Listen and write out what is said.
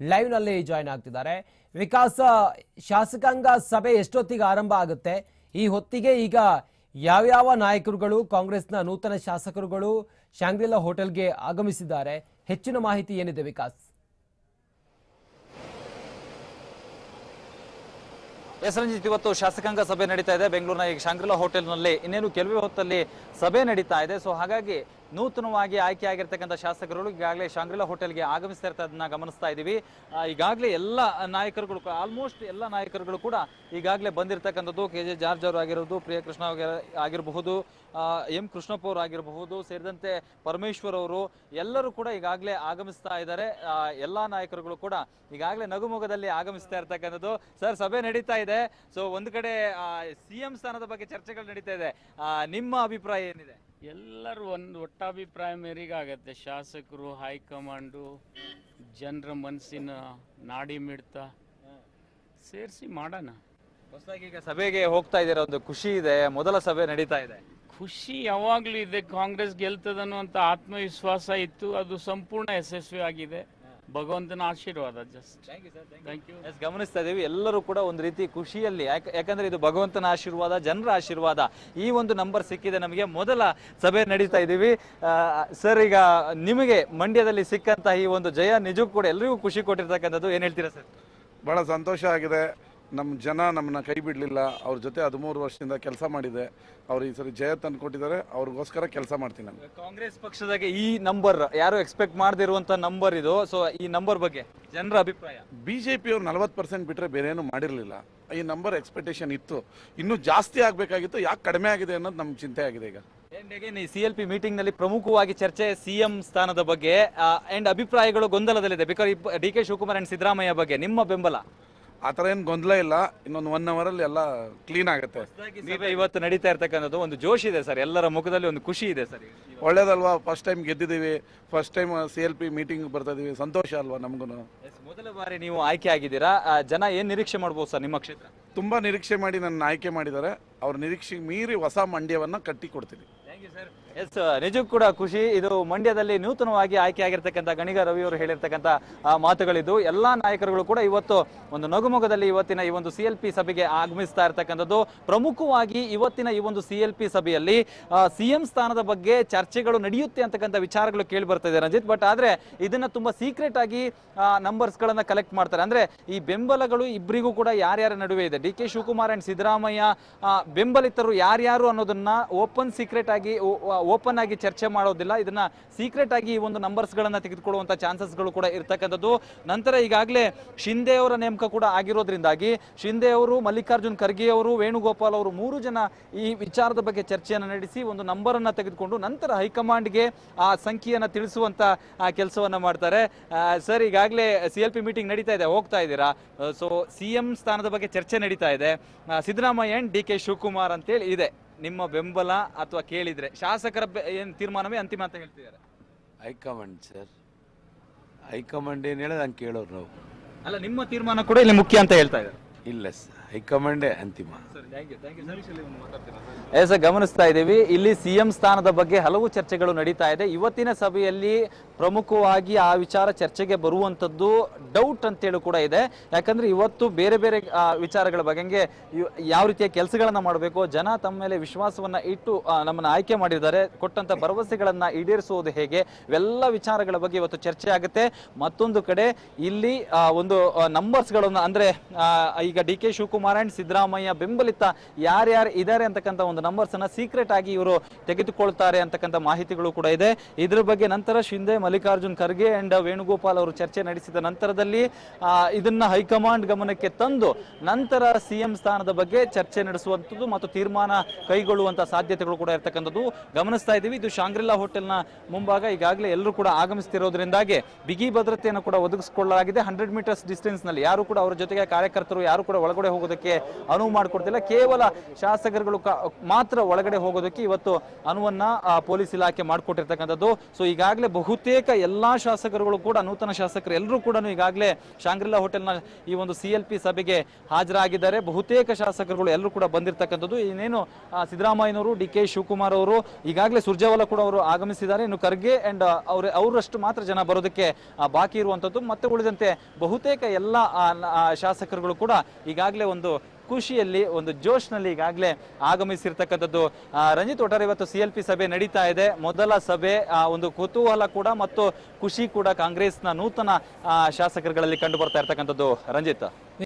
live ನಲ್ಲಿ join ಆಗ್ತಿದ್ದಾರೆ ವಿಕಾಸ ಶಾಸಕಾಂಗ ಸಭೆ ಎಷ್ಟೊತ್ತಿಗೆ ಆರಂಭ ಆಗುತ್ತೆ ಈ ಹೊತ್ತಿಗೆ ಈಗ ಯಾವ್ಯಾವ ನಾಯಕರುಗಳು ಕಾಂಗ್ರೆಸ್ನ ನೂತನ ಶಾಸಕರುಗಳು ಶಾಂಗ್ರಿಲಾ ಹೋಟೆಲ್ಗೆ ಆಗಮಿಸಿದ್ದಾರೆ ಹೆಚ್ಚಿನ ಮಾಹಿತಿ ಏನಿದೆ ವಿಕಾಸ್ ಎಸ್ ರಂಜಿತ್ ಇವತ್ತು ಶಾಸಕಾಂಗ ಸಭೆ ನಡೀತಾ ಇದೆ ಬೆಂಗಳೂರಿನ ಈ ಶಾಂಗ್ರಿಲಾ ಹೋಟೆಲ್ನಲ್ಲಿ ಇನ್ನೇನು ಕೆಲವೇ ಹೊತ್ತಲ್ಲಿ ಸಭೆ ನಡೀತಾ ಇದೆ ಸೊ ಹಾಗಾಗಿ ನೂತನವಾಗಿ ಆಯ್ಕೆ ಆಗಿರ್ತಕ್ಕಂಥ ಶಾಸಕರು ಈಗಾಗಲೇ ಶಾಂಗ್ರಿಲಾ ಹೋಟೆಲ್ಗೆ ಆಗಮಿಸ್ತಾ ಇರ್ತದನ್ನ ಗಮನಿಸ್ತಾ ಇದ್ದೀವಿ ಆ, ಈಗಾಗಲೇ ಎಲ್ಲ ನಾಯಕರುಗಳು ಆಲ್ಮೋಸ್ಟ್ ಎಲ್ಲ ನಾಯಕರುಗಳು ಕೂಡ ಈಗಾಗಲೇ ಬಂದಿರತಕ್ಕಂಥದ್ದು ಕೆ ಜೆ ಜಾರ್ಜ್ ಅವರು ಆಗಿರೋದು ಪ್ರಿಯಕೃಷ್ಣ ಆಗಿರ- ಆಗಿರಬಹುದು ಆ, ಎಂ ಕೃಷ್ಣಪ್ಪ ಅವರು ಆಗಿರಬಹುದು ಸೇರಿದಂತೆ ಪರಮೇಶ್ವರ್ ಅವರು ಎಲ್ಲರೂ ಕೂಡ ಈಗಾಗಲೇ ಆಗಮಿಸ್ತಾ ಇದ್ದಾರೆ ಆ, ಎಲ್ಲಾ ನಾಯಕರುಗಳು ಕೂಡ ಈಗಾಗಲೇ ನಗುಮೊಗದಲ್ಲಿ ಆಗಮಿಸ್ತಾ ಇರ್ತಕ್ಕಂಥದ್ದು ಸರ್ ಸಭೆ ನಡೀತಾ ಇದೆ ಸೊ ಒಂದು ಕಡೆ ಸಿಎಂ ಸ್ಥಾನದ ಬಗ್ಗೆ ಚರ್ಚೆಗಳು ನಡೀತಾ ಇದೆ ಆ, ನಿಮ್ಮ ಅಭಿಪ್ರಾಯ ಏನಿದೆ ಎಲ್ಲರೂ ಒಂದು ಒಟ್ಟಾಭಿಪ್ರಾಯ ಮೇರೆಗೆ ಆಗತ್ತೆ ಶಾಸಕರು ಹೈಕಮಾಂಡು ಜನರ ಮನಸ್ಸಿನ ನಾಡಿ ಮಿಡ್ತ ಸೇರಿಸಿ ಮಾಡೋಣ ಹೊಸದಾಗಿ ಈಗ ಸಭೆಗೆ ಹೋಗ್ತಾ ಇದ್ದೀರಾ ಒಂದು ಖುಷಿ ಇದೆ ಮೊದಲ ಸಭೆ ನಡೀತಾ ಇದೆ ಖುಷಿ ಯಾವಾಗಲೂ ಇದೆ ಕಾಂಗ್ರೆಸ್ ಗೆಲ್ತದನ್ನುವಂಥ ಆತ್ಮವಿಶ್ವಾಸ ಇತ್ತು ಅದು ಸಂಪೂರ್ಣ ಯಶಸ್ವಿ ಆಗಿದೆ ಭಗವಂತನ ಆಶೀರ್ವಾದ ಜಸ್ಟ್ ಥ್ಯಾಂಕ್ ಯು ಎಸ್ ಗಮನಿಸ್ತಾ ಇದೀವಿ ಎಲ್ಲರೂ ಕೂಡ ಒಂದು ರೀತಿ ಖುಷಿಯಲ್ಲಿ ಯಾಕ- ಯಾಕಂದ್ರೆ ಇದು ಭಗವಂತನ ಆಶೀರ್ವಾದ ಜನರ ಆಶೀರ್ವಾದ ಈ ಒಂದು ನಂಬರ್ ಸಿಕ್ಕಿದೆ ನಮಗೆ ಮೊದಲ ಸಭೆ ನಡೀತಾ ಇದ್ದೀವಿ ಸರ್ ಈಗ ನಿಮಗೆ ಮಂಡ್ಯದಲ್ಲಿ ಸಿಕ್ಕಂತ ಈ ಒಂದು ಜಯ ನಿಜಕ್ಕೂ ಕೂಡ ಎಲ್ರಿಗೂ ಖುಷಿ ಕೊಟ್ಟಿರ್ತಕ್ಕಂಥದ್ದು ಏನ್ ಹೇಳ್ತೀರಾ ಸರ್ ಭಾಳ ಸಂತೋಷ ಆಗಿದೆ ನಮ್ಮ ಜನ ನಮ್ಮನ್ನ ಕೈ ಬಿಡಲಿಲ್ಲ ಅವ್ರ ಜೊತೆ ಹದಿಮೂರು ವರ್ಷದಿಂದ ಕೆಲಸ ಮಾಡಿದೆ ಅವ್ರು ಈ ಸರಿ ಜಯ ತಂದು ಕೊಟ್ಟಿದ್ದಾರೆ ಅವ್ರಿಗೋಸ್ಕರ ಕೆಲಸ ಮಾಡ್ತೀನಿ ನಾನು ಕಾಂಗ್ರೆಸ್ ಪಕ್ಷದಾಗೆ ಈ ನಂಬರ್ ಯಾರು ಎಕ್ಸ್ಪೆಕ್ಟ್ ಮಾಡದಿರುವಂತ ನಂಬರ್ ಇದು ಸೊ ಈ ನಂಬರ್ ಬಗ್ಗೆ ಜನರ ಅಭಿಪ್ರಾಯ ಬಿ ಜೆ ಪಿಯವ್ರು ನಲ್ವತ್ತು ಪರ್ಸೆಂಟ್ ಬಿಟ್ಟರೆ ಬೇರೆ ಏನು ಮಾಡಿರಲಿಲ್ಲ ಈ ನಂಬರ್ ಎಕ್ಸ್ಪೆಕ್ಟೇಷನ್ ಇತ್ತು ಇನ್ನೂ ಜಾಸ್ತಿ ಆಗಬೇಕಾಗಿತ್ತು ಯಾಕೆ ಕಡಿಮೆ ಆಗಿದೆ ಅನ್ನೋದು ನಮ್ಗೆ ಚಿಂತೆ ಆಗಿದೆ ಈಗ ಈ ಸಿ ಎಲ್ ಪಿ ಮೀಟಿಂಗ್ ನಲ್ಲಿ ಪ್ರಮುಖವಾಗಿ ಚರ್ಚೆ ಸಿಎಂ ಸ್ಥಾನದ ಬಗ್ಗೆ ಅಂಡ್ ಅಭಿಪ್ರಾಯಗಳು ಗೊಂದಲದಲ್ಲಿದೆ because D K Shivakumar and Siddaramaiah ಬಗ್ಗೆ ನಿಮ್ಮ ಬೆಂಬಲ ಆ ಥರ ಏನು ಗೊಂದಲ ಇಲ್ಲ ಇನ್ನೊಂದು ಒನ್ ಅವರಲ್ಲಿ ಎಲ್ಲ ಕ್ಲೀನ್ ಆಗುತ್ತೆ ಸಭೆ ಇವತ್ತು ನಡೀತಾ ಇರ್ತಕ್ಕಂಥದ್ದು ಒಂದು ಜೋಶ್ ಇದೆ ಸರ್ ಎಲ್ಲರ ಮುಖದಲ್ಲಿ ಒಂದು ಖುಷಿ ಇದೆ ಸರ್ ಒಳ್ಳೇದಲ್ವಾ ಫಸ್ಟ್ ಟೈಮ್ ಗೆದ್ದಿದ್ದೀವಿ first time C L P meeting ಬರ್ತಾ ಇದೀವಿ ಸಂತೋಷ ಅಲ್ವಾ ನಮಗೂ ಮೊದಲ ಬಾರಿ ನೀವು ಆಯ್ಕೆ ಆಗಿದ್ದೀರಾ ಆ, ಜನ ಏನ್ ನಿರೀಕ್ಷೆ ಮಾಡ್ಬೋದು ಸರ್ ನಿಮ್ಮ ಕ್ಷೇತ್ರ ತುಂಬ ನಿರೀಕ್ಷೆ ಮಾಡಿ ನನ್ನ ಆಯ್ಕೆ ಮಾಡಿದ್ದಾರೆ ಅವ್ರ ನಿರೀಕ್ಷೆಗೆ ಮೀರಿ ಹೊಸ ಮಂಡ್ಯವನ್ನು ಕಟ್ಟಿ ಕೊಡ್ತೀನಿ ಎಸ್ ನಿಜಕ್ಕೂ ಕೂಡ ಖುಷಿ ಇದು ಮಂಡ್ಯದಲ್ಲಿ ನೂತನವಾಗಿ ಆಯ್ಕೆ ಆಗಿರ್ತಕ್ಕಂಥ ಗಣಿಗ ರವಿ ಅವರು ಹೇಳಿರ್ತಕ್ಕಂಥ ಆ, ಮಾತುಗಳಿದ್ದು ಎಲ್ಲಾ ನಾಯಕರುಗಳು ಕೂಡ ಇವತ್ತು ಒಂದು ನಗುಮೊಗದಲ್ಲಿ ಇವತ್ತಿನ ಈ ಒಂದು ಸಿ ಎಲ್ ಪಿ ಸಭೆಗೆ ಆಗಮಿಸ್ತಾ ಇರ್ತಕ್ಕಂಥದ್ದು ಪ್ರಮುಖವಾಗಿ ಇವತ್ತಿನ ಈ ಒಂದು ಸಿ ಎಲ್ ಪಿ ಸಭೆಯಲ್ಲಿ ಸಿಎಂ ಸ್ಥಾನದ ಬಗ್ಗೆ ಚರ್ಚೆಗಳು ನಡೆಯುತ್ತೆ ಅಂತಕ್ಕಂಥ ವಿಚಾರಗಳು ಕೇಳಿ ಬರ್ತಾ ಇದೆ ರಂಜಿತ್ ಬಟ್ ಆದ್ರೆ ಇದನ್ನ ತುಂಬಾ ಸೀಕ್ರೆಟ್ ಆಗಿ ನಂಬರ್ಸ್ ಗಳನ್ನ ಕಲೆಕ್ಟ್ ಮಾಡ್ತಾರೆ ಅಂದ್ರೆ ಈ ಬೆಂಬಲಗಳು ಇಬ್ಬರಿಗೂ ಕೂಡ ಯಾರ್ಯಾರ ನಡುವೆ ಇದೆ D K Shivakumar and Siddaramaiah ಆ, ಬೆಂಬಲಿತರು ಯಾರ್ಯಾರು ಅನ್ನೋದನ್ನ ಓಪನ್ ಸೀಕ್ರೆಟ್ ಆಗಿ ಓಪನ್ ಆಗಿ ಚರ್ಚೆ ಮಾಡೋದಿಲ್ಲ ಇದನ್ನ ಸೀಕ್ರೆಟ್ ಆಗಿ ಈ ಒಂದು ನಂಬರ್ಸ್ ಗಳನ್ನ ತೆಗೆದುಕೊಳ್ಳುವಂತ ಚಾನ್ಸಸ್ ಗಳು ಕೂಡ ಇರ್ತಕ್ಕಂಥದ್ದು ನಂತರ ಈಗಾಗಲೇ ಶಿಂದೆ ಅವರ ನೇಮಕ ಕೂಡ ಆಗಿರೋದ್ರಿಂದಾಗಿ ಶಿಂದೆ ಅವರು ಮಲ್ಲಿಕಾರ್ಜುನ್ ಖರ್ಗೆ ಅವರು ವೇಣುಗೋಪಾಲ್ ಅವರು ಮೂರು ಜನ ಈ ವಿಚಾರದ ಬಗ್ಗೆ ಚರ್ಚೆಯನ್ನು ನಡೆಸಿ ಒಂದು ನಂಬರ್ ಅನ್ನ ತೆಗೆದುಕೊಂಡು ನಂತರ ಹೈಕಮಾಂಡ್ಗೆ ಆ ಸಂಖ್ಯೆಯನ್ನ ತಿಳಿಸುವಂತ ಆ ಕೆಲಸವನ್ನ ಮಾಡ್ತಾರೆ ಸರ್ ಈಗಾಗಲೇ ಸಿ ಎಲ್ ಪಿ ಮೀಟಿಂಗ್ ನಡೀತಾ ಇದೆ ಹೋಗ್ತಾ ಇದ್ದೀರಾ ಸೊ ಸಿ ಎಂ ಸ್ಥಾನದ ಬಗ್ಗೆ ಚರ್ಚೆ ನಡೀತಾ ಇದೆ ಆ, Siddaramaiah and D K Shivakumar ಅಂತೇಳಿ ಇದೆ ನಿಮ್ಮ ಬೆಂಬಲ ಅಥವಾ ಕೇಳಿದ್ರೆ ಶಾಸಕರ ಬೆ- ಏನ್ ತೀರ್ಮಾನವೇ ಅಂತಿಮ ಅಂತ ಹೇಳ್ತಿದ್ದಾರೆ ಹೈಕಮಾಂಡ್ ಸರ್ ಹೈಕಮಾಂಡ್ ಏನು ಹೇಳೋದು ಹಂಗೆ ಕೇಳೋರು ನಾವು ಅಲ್ಲ ನಿಮ್ಮ ತೀರ್ಮಾನ ಕೂಡ ಇಲ್ಲಿ ಮುಖ್ಯ ಅಂತ ಹೇಳ್ತಾ ಇದ್ದಾರೆ ಇಲ್ಲ ಸರ್ ಹೈಕಮಾಂಡೇ ಅಂತಿಮ ಎಸ್ ಗಮನಿಸ್ತಾ ಇದ್ದೀವಿ ಇಲ್ಲಿ ಸಿಎಂ ಸ್ಥಾನದ ಬಗ್ಗೆ ಹಲವು ಚರ್ಚೆಗಳು ನಡೀತಾ ಇದೆ ಇವತ್ತಿನ ಸಭೆಯಲ್ಲಿ ಪ್ರಮುಖವಾಗಿ ಆ ವಿಚಾರ ಚರ್ಚೆಗೆ ಬರುವಂತದ್ದು ಡೌಟ್ ಅಂತೇಳಿ ಕೂಡ ಇದೆ ಯಾಕಂದ್ರೆ ಇವತ್ತು ಬೇರೆ ಬೇರೆ ಆ, ವಿಚಾರಗಳ ಬಗ್ಗೆ ಹಂಗೆ ಇವ್- ಯಾವ ರೀತಿಯ ಕೆಲಸಗಳನ್ನ ಮಾಡಬೇಕು ಜನ ತಮ್ಮ ಮೇಲೆ ವಿಶ್ವಾಸವನ್ನ ಇಟ್ಟು ಆ, ನಮ್ಮನ್ನ ಆಯ್ಕೆ ಮಾಡಿದ್ದಾರೆ ಕೊಟ್ಟಂತ ಭರವಸೆಗಳನ್ನ ಈಡೇರಿಸುವುದು ಹೇಗೆ ಇವೆಲ್ಲ ವಿಚಾರಗಳ ಬಗ್ಗೆ ಇವತ್ತು ಚರ್ಚೆ ಆಗುತ್ತೆ ಮತ್ತೊಂದು ಕಡೆ ಇಲ್ಲಿ ಆ, ಒಂದು ನಂಬರ್ಸ್ ಗಳನ್ನ ಅಂದ್ರೆ ಆ, ಈಗ D K Shivakumar and Siddaramaiah ಬೆಂಬಲಿತ ಯಾರ್ಯಾರು ಇದ್ದಾರೆ ಅಂತಕ್ಕಂಥ ಒಂದು ನಂಬರ್ಸ್ ಅನ್ನ ಸೀಕ್ರೆಟ್ ಆಗಿ ಇವರು ತೆಗೆದುಕೊಳ್ತಾರೆ ಅಂತಕ್ಕಂಥ ಮಾಹಿತಿಗಳು ಕೂಡ ಇದೆ ಇದ್ರ ಬಗ್ಗೆ ನಂತರ ಶಿಂದೆ ಮಲ್ಲಿಕಾರ್ಜುನ್ ಖರ್ಗೆ ಅಂಡ್ ವೇಣುಗೋಪಾಲ್ ಅವರು ಚರ್ಚೆ ನಡೆಸಿದ ನಂತರದಲ್ಲಿ ಆ, ಇದನ್ನ ಹೈಕಮಾಂಡ್ ಗಮನಕ್ಕೆ ತಂದು ನಂತರ ಸಿಎಂ ಸ್ಥಾನದ ಬಗ್ಗೆ ಚರ್ಚೆ ನಡೆಸುವಂಥದ್ದು ಮತ್ತು ತೀರ್ಮಾನ ಕೈಗೊಳ್ಳುವಂತ ಸಾಧ್ಯತೆಗಳು ಕೂಡ ಇರ್ತಕ್ಕಂಥದ್ದು ಗಮನಿಸ್ತಾ ಇದ್ದೀವಿ ಇದು ಶಾಂಗ್ರಿಲಾ ಹೋಟೆಲ್ನ ಮುಂಭಾಗ ಈಗಾಗಲೇ ಎಲ್ಲರೂ ಕೂಡ ಆಗಮಿಸ್ತಿರೋದ್ರಿಂದಾಗಿ ಬಿಗಿ ಭದ್ರತೆಯನ್ನು ಕೂಡ ಒದಗಿಸಿಕೊಳ್ಳಲಾಗಿದೆ ಹಂಡ್ರೆಡ್ ಮೀಟರ್ಸ್ ಡಿಸ್ಟೆನ್ಸ್ ನಲ್ಲಿ ಯಾರು ಕೂಡ ಅವರ ಜೊತೆಗೆ ಕಾರ್ಯಕರ್ತರು ಯಾರು ಕೂಡ ಒಳಗಡೆ ಹೋಗೋದಕ್ಕೆ ಹೋಗೋದಕ್ಕೆ ಅನುವು ಮಾಡಿಕೊಡ್ತಿಲ್ಲ ಕೇವಲ ಶಾಸಕರುಗಳು ಕ- ಮಾತ್ರ ಒಳಗಡೆ ಹೋಗೋದಕ್ಕೆ ಇವತ್ತು ಅನುವನ್ನ ಆ, ಪೊಲೀಸ್ ಇಲಾಖೆ ಮಾಡಿಕೊಟ್ಟಿರ್ತಕ್ಕಂಥದ್ದು ಸೊ ಈಗಾಗಲೇ ಬಹುತೇಕ ಎಲ್ಲಾ ಶಾಸಕರುಗಳು ಕೂಡ ನೂತನ ಶಾಸಕರು ಎಲ್ಲರೂ ಕೂಡ ಈಗಾಗಲೇ ಶಾಂಗ್ರಿಲಾ ಹೋಟೆಲ್ನ ಈ ಒಂದು ಸಿ ಎಲ್ ಪಿ ಸಭೆಗೆ ಹಾಜರಾಗಿದ್ದಾರೆ ಬಹುತೇಕ ಶಾಸಕರುಗಳು ಎಲ್ಲರೂ ಕೂಡ ಬಂದಿರತಕ್ಕಂಥದ್ದು ಇನ್ನೇನು ಆ, ಸಿದ್ದರಾಮಯ್ಯನವರು ಡಿ ಕೆ ಶಿವಕುಮಾರ್ ಅವರು ಈಗಾಗಲೇ ಸುರ್ಜೇವಾಲಾ ಕೂಡ ಅವರು ಆಗಮಿಸಿದ್ದಾರೆ ಇನ್ನು ಖರ್ಗೆ ಅಂಡ್ ಅವ್ರ ಅವರಷ್ಟು ಮಾತ್ರ ಜನ ಬರೋದಕ್ಕೆ ಆ, ಬಾಕಿ ಇರುವಂಥದ್ದು ಮತ್ತೆ ಉಳಿದಂತೆ ಬಹುತೇಕ ಎಲ್ಲ ಆ, ನ- ಆ, ಶಾಸಕರುಗಳು ಕೂಡ ಈಗಾಗಲೇ ಒಂದು ಖುಷಿಯಲ್ಲಿ ಒಂದು ಜೋಶ್ನಲ್ಲಿ ಈಗಾಗಲೇ ಆಗಮಿಸಿರ್ತಕ್ಕಂಥದ್ದು ಆ, ರಂಜಿತ್ ಒಟ್ಟಾರೆ ಇವತ್ತು ಸಿ ಎಲ್ ಪಿ ಸಭೆ ನಡೀತಾ ಇದೆ ಮೊದಲ ಸಭೆ ಆ, ಒಂದು ಕುತೂಹಲ ಕೂಡ ಮತ್ತು ಖುಷಿ ಕೂಡ ಕಾಂಗ್ರೆಸ್ನ ನೂತನ ಆ, ಶಾಸಕರುಗಳಲ್ಲಿ ಕಂಡು ಬರ್ತಾ ಇರ್ತಕ್ಕಂಥದ್ದು ರಂಜಿತ್